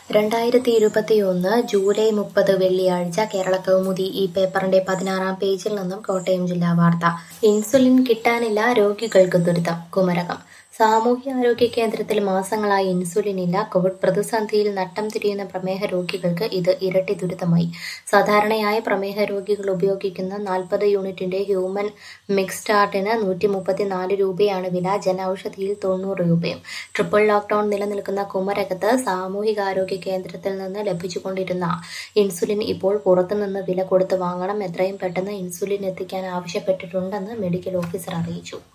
രണ്ടായിരത്തി ഇരുപത്തിയൊന്ന് ജൂലൈ മുപ്പത് വെള്ളിയാഴ്ച കേരള കൗമുദി ഈ പേപ്പറിന്റെ പതിനാറാം പേജിൽ നിന്നും കോട്ടയം ജില്ലാ വാർത്ത ഇൻസുലിൻ കിട്ടാനില്ല രോഗികൾക്ക് ദുരിതം കുമരകം സാമൂഹ്യാരോഗ്യ കേന്ദ്രത്തിൽ മാസങ്ങളായി ഇൻസുലിൻ ഇല്ല കോവിഡ് പ്രതിസന്ധിയിൽ നട്ടം തിരിയുന്ന പ്രമേഹ രോഗികൾക്ക് ഇത് ഇരട്ടി ദുരിതമായി സാധാരണയായി പ്രമേഹ രോഗികൾ ഉപയോഗിക്കുന്ന നാൽപ്പത് യൂണിറ്റിന്റെ ഹ്യൂമൻ മിക്സ്റ്റാർട്ടിന് നൂറ്റി മുപ്പത്തിനാല് രൂപയാണ് വില ജനൌഷധിയിൽ തൊണ്ണൂറ് രൂപയും ട്രിപ്പിൾ ലോക്ഡൌൺ നിലനിൽക്കുന്ന കുമരകത്ത് സാമൂഹികാരോഗ്യ കേന്ദ്രത്തിൽ നിന്ന് ലഭിച്ചുകൊണ്ടിരുന്ന ഇൻസുലിൻ ഇപ്പോൾ പുറത്തുനിന്ന് വില കൊടുത്ത് വാങ്ങണം എത്രയും പെട്ടെന്ന് ഇൻസുലിൻ എത്തിക്കാൻ ആവശ്യപ്പെട്ടിട്ടുണ്ടെന്ന് മെഡിക്കൽ ഓഫീസർ അറിയിച്ചു